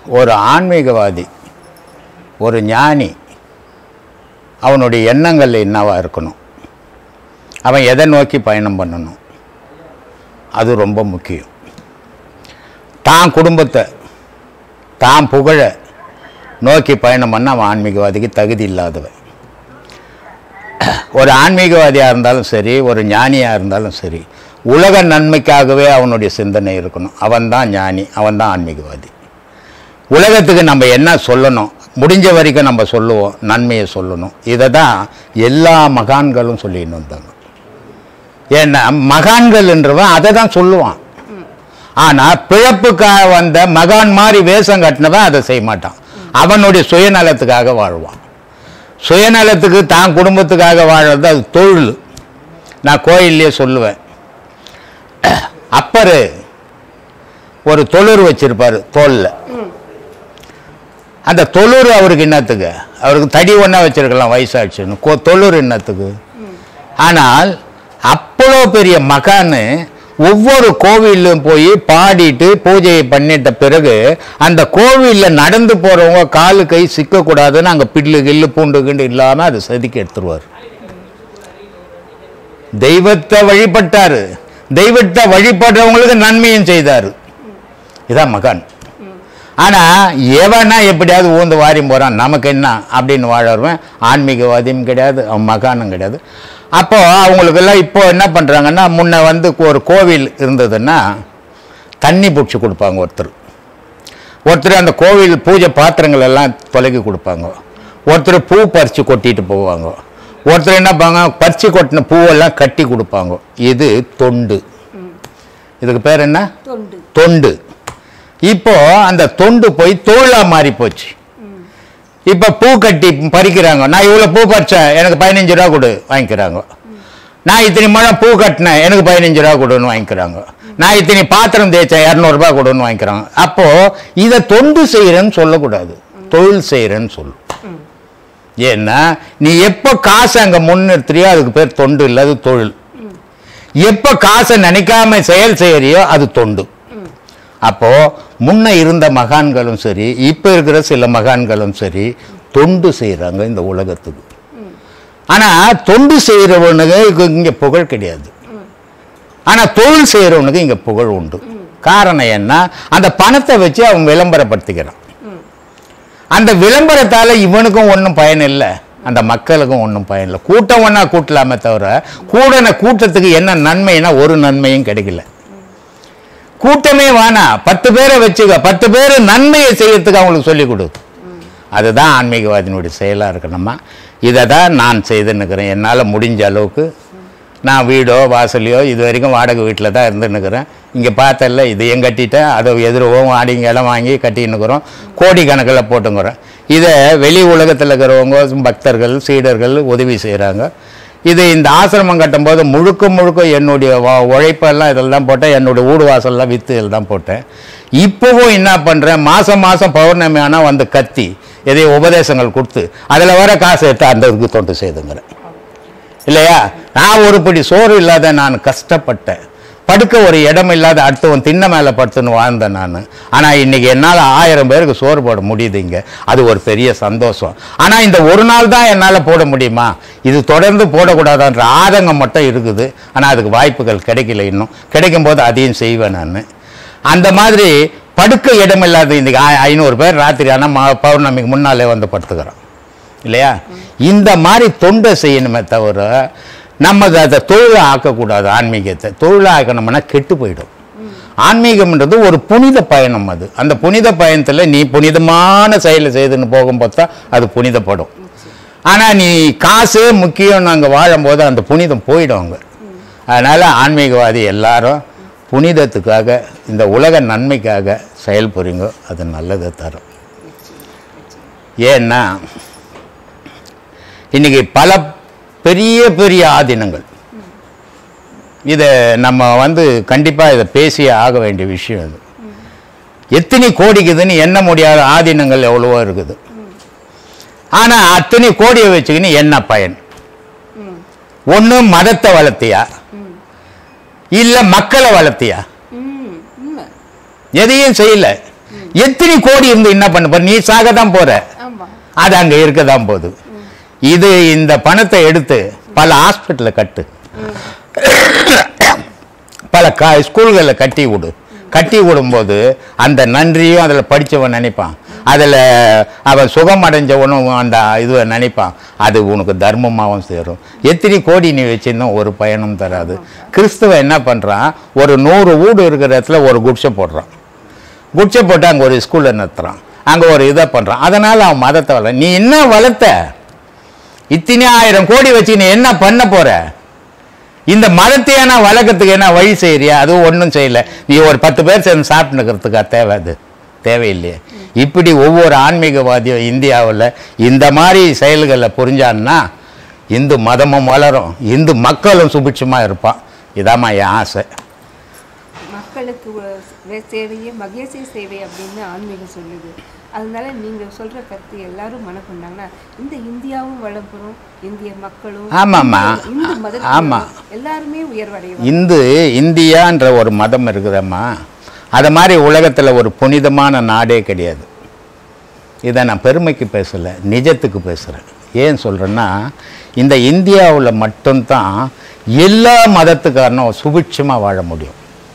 ஒரு ஆன்மீகவாதி ஒரு ஞானி அவனுடைய எண்ணங்கள் என்னவா இருக்கணும் அவன் எதை நோக்கி பயணம் பண்ணணும் அது ரொம்ப முக்கியம் தான் குடும்பத்தை தான் புகழ நோக்கி பயணம் பண்ண அவன் ஆன்மீகவாதிக்கு தகுதி இல்லாதவன் ஒரு ஆன்மீகவாதியாக இருந்தாலும் சரி ஒரு ஞானியாக இருந்தாலும் சரி உலக நன்மைக்காகவே அவனுடைய சிந்தனை இருக்கணும் அவன்தான் ஞானி அவன்தான் ஆன்மீகவாதி உலகத்துக்கு நம்ம என்ன சொல்லணும் முடிஞ்ச வரைக்கும் நம்ம சொல்லுவோம் நன்மையை சொல்லணும் இதை தான் எல்லா மகான்களும் சொல்லின்னு வந்தாங்க ஏன்னா மகான்கள்ன்றவன் அதை தான் சொல்லுவான் ஆனால் பிழப்புக்காக வந்த மகான் மாதிரி வேஷம் கட்டினவன் அதை செய்ய மாட்டான் அவனுடைய சுயநலத்துக்காக வாழ்வான் சுயநலத்துக்கு தான் குடும்பத்துக்காக வாழறது அது தொழில் நான் கோயில்லையே சொல்லுவேன் அப்பரு ஒரு தொழில் வச்சிருப்பாரு தோல்ல அந்த தொழுறு அவருக்கு என்னத்துக்கு அவருக்கு தடி ஒன்றா வச்சிருக்கலாம் வயசாச்சுன்னு கொ தொழுறு என்னத்துக்கு ஆனால் அவ்வளோ பெரிய மகான்னு ஒவ்வொரு கோவிலும் போய் பாடிட்டு பூஜையை பண்ணிட்ட பிறகு அந்த கோவிலில் நடந்து போகிறவங்க காலு கை சிக்கக்கூடாதுன்னு அங்கே பில்லு கில்லு பூண்டு கிண்டு இல்லாமல் அதை செதுக்கி எடுத்துருவார் தெய்வத்தை வழிபட்டாரு தெய்வத்தை வழிபடுறவங்களுக்கு நன்மையும் செய்தார் இதான் மகான் ஆனால் எவனா எப்படியாவது ஊந்து வாரி போகிறான் நமக்கு என்ன அப்படின்னு வாழறவன் ஆன்மீகவாதியும் கிடையாது அவன் மகானும் கிடையாது அப்போது அவங்களுக்கெல்லாம் இப்போ என்ன பண்ணுறாங்கன்னா முன்ன வந்து ஒரு கோவில் இருந்ததுன்னா தண்ணி பிடிச்சி கொடுப்பாங்க ஒருத்தர் ஒருத்தர் அந்த கோவில் பூஜை பாத்திரங்கள் எல்லாம் தொலைக்கி கொடுப்பாங்க ஒருத்தர் பூ பறித்து கொட்டிட்டு போவாங்க ஒருத்தர் என்ன பாங்க பறித்து கொட்டின பூவெல்லாம் கட்டி கொடுப்பாங்க இது தொண்டு இதுக்கு பேர் என்ன தொண்டு தொண்டு இப்போ அந்த தொண்டு போய் தொழிலா மாறி போச்சு இப்போ பூ கட்டி பறிக்கிறாங்க நான் இவ்வளோ பூ பறிச்சேன் எனக்கு பதினஞ்சு ரூபா கொடு வாங்கிக்கிறாங்க நான் இத்தனை முழம் பூ கட்டினேன் எனக்கு பதினஞ்சு ரூபா கொடுன்னு வாங்கிக்கிறாங்க நான் இத்தனை பாத்திரம் தேய்ச்சேன் இரநூறுபா கொடுன்னு வாங்கிக்கிறாங்க அப்போ இதை தொண்டு செய்கிறேன்னு சொல்லக்கூடாது தொழில் செய்கிறேன்னு சொல்லு ஏன்னா நீ எப்போ காசை அங்கே முன்னிறுத்துறியோ அதுக்கு பேர் தொண்டு இல்லை அது தொழில் எப்போ காசை நினைக்காம செயல் செய்யறியோ அது தொண்டு அப்போ முன்ன இருந்த மகான்களும் சரி இப்போ இருக்கிற சில மகான்களும் சரி தொண்டு செய்கிறாங்க இந்த உலகத்துக்கு ஆனால் தொண்டு செய்கிறவனுக்கு இங்கே புகழ் கிடையாது ஆனால் தொழில் செய்கிறவனுக்கு இங்கே புகழ் உண்டு காரணம் என்ன அந்த பணத்தை வச்சு அவன் விளம்பரப்படுத்திக்கிறான் அந்த விளம்பரத்தால் இவனுக்கும் ஒன்றும் பயன் இல்லை அந்த மக்களுக்கும் ஒன்றும் பயன் இல்லை கூட்டம் ஒன்றா கூட்டலாமே தவிர கூடன கூட்டத்துக்கு என்ன நன்மைனா ஒரு நன்மையும் கிடைக்கல கூட்டமே வேணாம் பத்து பேரை வச்சுக்க பத்து பேர் நன்மையை செய்யறதுக்கு அவங்களுக்கு சொல்லிக் கொடு அதுதான் ஆன்மீகவாதியினுடைய செயலாக இருக்கணுமா இதை தான் நான் செய்துன்னுக்கிறேன் என்னால் முடிஞ்ச அளவுக்கு நான் வீடோ வாசலையோ இது வரைக்கும் வாடகை வீட்டில் தான் இருந்துன்னுக்கிறேன் இங்கே பார்த்தல இதையும் கட்டிட்டேன் அதை எதிரவும் வாடிங்க இடம் வாங்கி கட்டின்னுக்கிறோம் கோடி கணக்கில் போட்டுங்கிறோம் இதை வெளி உலகத்தில் இருக்கிறவங்க பக்தர்கள் சீடர்கள் உதவி செய்கிறாங்க இது இந்த ஆசிரமம் கட்டும்போது முழுக்க முழுக்க என்னுடைய வா- உழைப்பெல்லாம் இதெல்லாம் போட்டேன் என்னுடைய வீடு வாசல்லாம் விற்று இதில் தான் போட்டேன் இப்போவும் என்ன பண்ணுறேன் மாதம் மாதம் பௌர்ணமி ஆனால் வந்து கத்தி எதையும் உபதேசங்கள் கொடுத்து அதில் வர காசு எடுத்து அந்த இதுக்கு தொண்டு செய்துங்கிறேன் இல்லையா நான் ஒரு பிடி சோறு இல்லாத நான் கஷ்டப்பட்டேன் படுக்க ஒரு இடம் இல்லாத அடுத்தவன் திண்ணை மேலே படுத்துன்னு வாழ்ந்தேன் நான் ஆனால் இன்னைக்கு என்னால் ஆயிரம் பேருக்கு சோறு போட முடியுது இங்கே அது ஒரு பெரிய சந்தோஷம் ஆனால் இந்த ஒரு நாள் தான் என்னால் போட முடியுமா இது தொடர்ந்து போடக்கூடாதான்ற ஆதங்கம் மட்டும் இருக்குது ஆனால் அதுக்கு வாய்ப்புகள் கிடைக்கல இன்னும் கிடைக்கும் போது அதையும் செய்வேன் நான் அந்த மாதிரி படுக்க இடம் இல்லாத இன்னைக்கு ஐ- ஐநூறு பேர் ராத்திரி ஆனால் மா பௌர்ணமிக்கு முன்னாலே வந்து படுத்துக்கிறோம் இல்லையா இந்த மாதிரி தொண்டை செய்யணுமே தவிர நம்ம அதை- அதை தொழிலை ஆக்கக்கூடாது ஆன்மீகத்தை தொழிலை ஆக்கணும்னா கெட்டு போயிடும் ஆன்மீகம்ன்றது ஒரு புனித பயணம் அது அந்த புனித பயணத்தில் நீ புனிதமான செயலை செய்துன்னு போகும்போது தான் அது புனிதப்படும் ஆனால் நீ காசே முக்கியம் நாங்கள் வாழும்போது அந்த புனிதம் போயிடும் அங்கே அதனால் ஆன்மீகவாதி எல்லாரும் புனிதத்துக்காக இந்த உலக நன்மைக்காக செயல்புரிங்க அது நல்லதை தரும் ஏன்னா இன்னைக்கு பல பெரிய பெரிய ஆதீனங்கள் இதை நம்ம வந்து கண்டிப்பாக இதை பேசியே ஆக வேண்டிய விஷயம் இது எத்தனை கோடிக்குதுன்னு எண்ண முடியாத ஆதீனங்கள் எவ்வளவோ இருக்குது ஆனால் அத்தனை கோடியை வச்சுக்கின்னு என்ன பயன் ஒன்று மதத்தை வளர்த்தியா இல்லை மக்களை வளர்த்தியா ம் உண்மை எதையும் செய்யல எத்தனை கோடி இருந்து என்ன பண்ண போற நீ சாக தான் போற ஆமா அது அங்க இருக்க தான் போகுது இது இந்த பணத்தை எடுத்து பல ஹாஸ்பிட்டலில் கட்டு பல கா ஸ்கூல்களில் கட்டி விடு கட்டி விடும்போது அந்த நன்றியும் அதில் படித்தவன் நினைப்பான் அதில் அவன் சுகம் அடைஞ்சவனும் அந்த இதுவை நினைப்பான் அது உனக்கு தர்மமாகவும் சேரும் எத்தனை கோடி நீ வச்சிருந்தோம் ஒரு பயனும் தராது கிறிஸ்துவ என்ன பண்ணுறான் ஒரு நூறு வீடு இருக்கிற இடத்துல ஒரு குடிசை போடுறான் குடிசை போட்டு அங்கே ஒரு ஸ்கூலில் நடத்துகிறான் அங்கே ஒரு இதை பண்ணுறான் அதனால் அவன் மதத்தை வளர நீ என்ன வளர்த்த இத்தனை ஆயிரம் கோடி வச்சு நீ என்ன பண்ண போற இந்த மதத்தையான வளர்க்கறதுக்கு என்ன வழி செய்யறியா அதுவும் ஒன்றும் செய்யல நீ ஒரு பத்து பேர் சேர்ந்து சாப்பிட்டுக்கிறதுக்கா தேவை அது தேவையில்லையே இப்படி ஒவ்வொரு ஆன்மீகவாதியும் இந்தியாவில் இந்த மாதிரி செயல்களில் புரிஞ்சான்னா இந்து மதமும் வளரும் இந்து மக்களும் சுபிட்சமாக இருப்பான் இதாம்மா என் ஆசை மக்களுக்கு ஒரு வே- சேவையே மகேசிய சேவை அப்படின்னு ஆன்மீகம் சொல்லுது அதனால நீங்க சொல்ற கருத்து எல்லாரும் மனக்கொண்டாங்கன்னா இந்த இந்தியாவும் வளம்பெறும் இந்திய மக்களும் ஆமாம்மா. இந்து மதத்தினரும் ஆமா. எல்லாருமே உயர்வடையும் இந்து இந்தியான்ற ஒரு மதம் இருக்குதம்மா அது மாதிரி உலகத்தில் ஒரு புனிதமான நாடே கிடையாது இதை நான் பெருமைக்கு பேசலை நிஜத்துக்கு பேசுகிறேன் ஏன் சொல்கிறேன்னா இந்த இந்தியாவில் மட்டும்தான் எல்லா மதத்துக்காரனும் சுபிட்சமாக வாழ முடியும்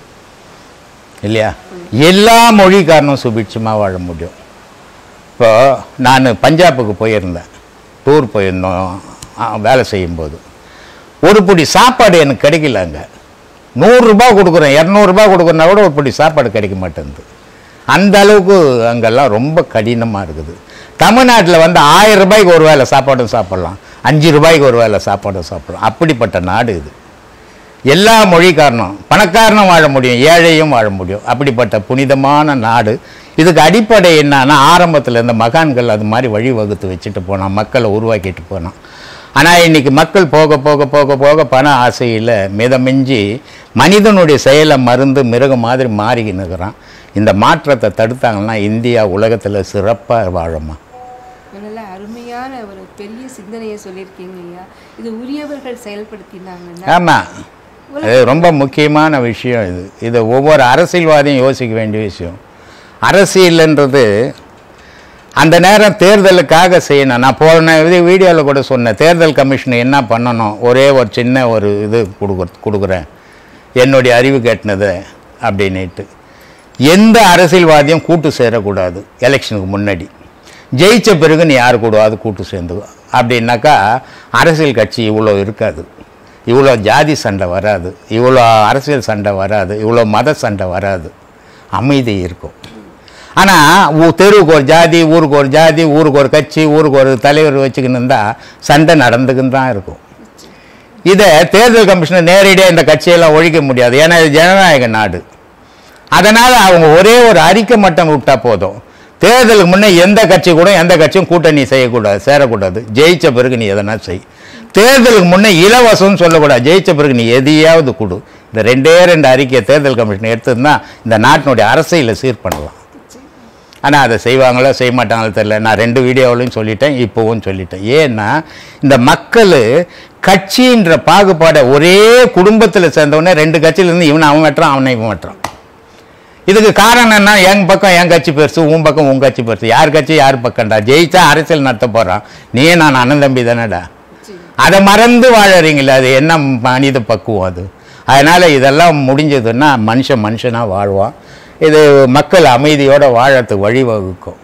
இல்லையா எல்லா மொழிக்காரனும் சுபிட்சமாக வாழ முடியும் இப்போ நான் பஞ்சாபுக்கு போயிருந்தேன் டூர் போயிருந்தோம் ஆ, வேலை செய்யும்போது ஒரு பிடி சாப்பாடு எனக்கு கிடைக்கல அங்கே நூறுரூபா கொடுக்குறேன் இரநூறுபா கொடுக்குறனா கூட ஒரு பிடி சாப்பாடு கிடைக்க மாட்டேங்குது அந்த அளவுக்கு அங்கெல்லாம் ரொம்ப கடினமாக இருக்குது தமிழ்நாட்டில் வந்து ஆயிரம் ரூபாய்க்கு ஒரு வேளை சாப்பாடும் சாப்பிட்லாம் அஞ்சு ரூபாய்க்கு ஒரு வேளை சாப்பாடும் சாப்பிட்லாம் அப்படிப்பட்ட நாடு இது எல்லா மொழிக்காரனும் பணக்காரனும் வாழ முடியும் ஏழையும் வாழ முடியும் அப்படிப்பட்ட புனிதமான நாடு இதுக்கு அடிப்படை என்னன்னா ஆரம்பத்தில் இந்த மகான்கள் அது மாதிரி வழி வகுத்து வச்சுட்டு போனான் மக்களை உருவாக்கிட்டு போனான் ஆனால் இன்னைக்கு மக்கள் போக போக போக போக பண ஆசையில் மிதமிஞ்சி மனிதனுடைய செயலை மருந்து மிருகம் மாதிரி மாறிக்கின்னுக்கிறான் இந்த மாற்றத்தை தடுத்தாங்கன்னா இந்தியா உலகத்தில் சிறப்பாக வாழுமா நல்ல அருமையான ஒரு பெரிய சிந்தனையை சொல்லியிருக்கீங்க ஐயா இது உரியவர்கள் செயல்படுத்தினாங்கன்னா ஆமாம் அது ரொம்ப முக்கியமான விஷயம் இது இது ஒவ்வொரு அரசியல்வாதியும் யோசிக்க வேண்டிய விஷயம் அரசியல்ன்றது அந்த நேரம் தேர்தலுக்காக செய்யணும் நான் போன இது வீடியோவில் கூட சொன்னேன் தேர்தல் கமிஷன் என்ன பண்ணணும் ஒரே ஒரு சின்ன ஒரு இது கொடுக்குற கொடுக்குறேன் என்னுடைய அறிவு கேட்டினது அப்படின்னுட்டு எந்த அரசியல்வாதியும் கூட்டு சேரக்கூடாது எலெக்ஷனுக்கு முன்னாடி ஜெயிச்ச பிறகு நீ யார் கூடாது கூட்டு சேர்ந்து அப்படின்னாக்கா அரசியல் கட்சி இவ்வளோ இருக்காது இவ்வளோ ஜாதி சண்டை வராது இவ்வளோ அரசியல் சண்டை வராது இவ்வளோ மத சண்டை வராது அமைதி இருக்கும் ஆனால் தெருவுக்கு ஒரு ஜாதி ஊருக்கு ஒரு ஜாதி ஊருக்கு ஒரு கட்சி ஊருக்கு ஒரு தலைவர் வச்சுக்கின்னு இருந்தால் சண்டை நடந்துக்கின்னு தான் இருக்கும் இதை தேர்தல் கமிஷனர் நேரடியாக இந்த கட்சியெல்லாம் ஒழிக்க முடியாது ஏன்னா இது ஜனநாயக நாடு அதனால் அவங்க ஒரே ஒரு அறிக்கை மட்டும் விட்டா போதும் தேர்தலுக்கு முன்னே எந்த கட்சி கூட எந்த கட்சியும் கூட்டணி செய்யக்கூடாது சேரக்கூடாது ஜெயிச்ச பிறகு நீ எதனா செய் தேர்தலுக்கு முன்னே இலவசம்னு சொல்லக்கூடாது ஜெயிச்ச பிறகு நீ எதையாவது கொடு இந்த ரெண்டே ரெண்டு அறிக்கையை தேர்தல் கமிஷன் எடுத்ததுன்னா இந்த நாட்டினுடைய அரசியலை சீர் பண்ணலாம் ஆனால் அதை செய்வாங்களோ செய்ய மாட்டாங்களோ தெரியல நான் ரெண்டு வீடியோவிலையும் சொல்லிட்டேன் இப்போவும் சொல்லிட்டேன் ஏன்னா இந்த மக்கள் கட்சின்ற பாகுபாடை ஒரே குடும்பத்தில் சேர்ந்தவொடனே ரெண்டு கட்சியிலேருந்து இவனை அவன் வெட்டுறான் அவனை இவன் வெட்டுறான் இதுக்கு காரணம் என்ன என் பக்கம் என் கட்சி பெருசு உன் பக்கம் உன் கட்சி பெருசு யார் கட்சி யார் பக்கம்டா ஜெயிச்சா அரசியல் நடத்த போகிறான் நீ நான் அண்ணன் தம்பி தானேடா அதை மறந்து வாழறீங்களே அது என்ன மனித பக்குவம் அது அதனால் இதெல்லாம் முடிஞ்சதுன்னா மனுஷன் மனுஷனாக வாழ்வான் இது மக்கள் அமைதியோடு வாழறதுக்கு வழிவகுக்கும்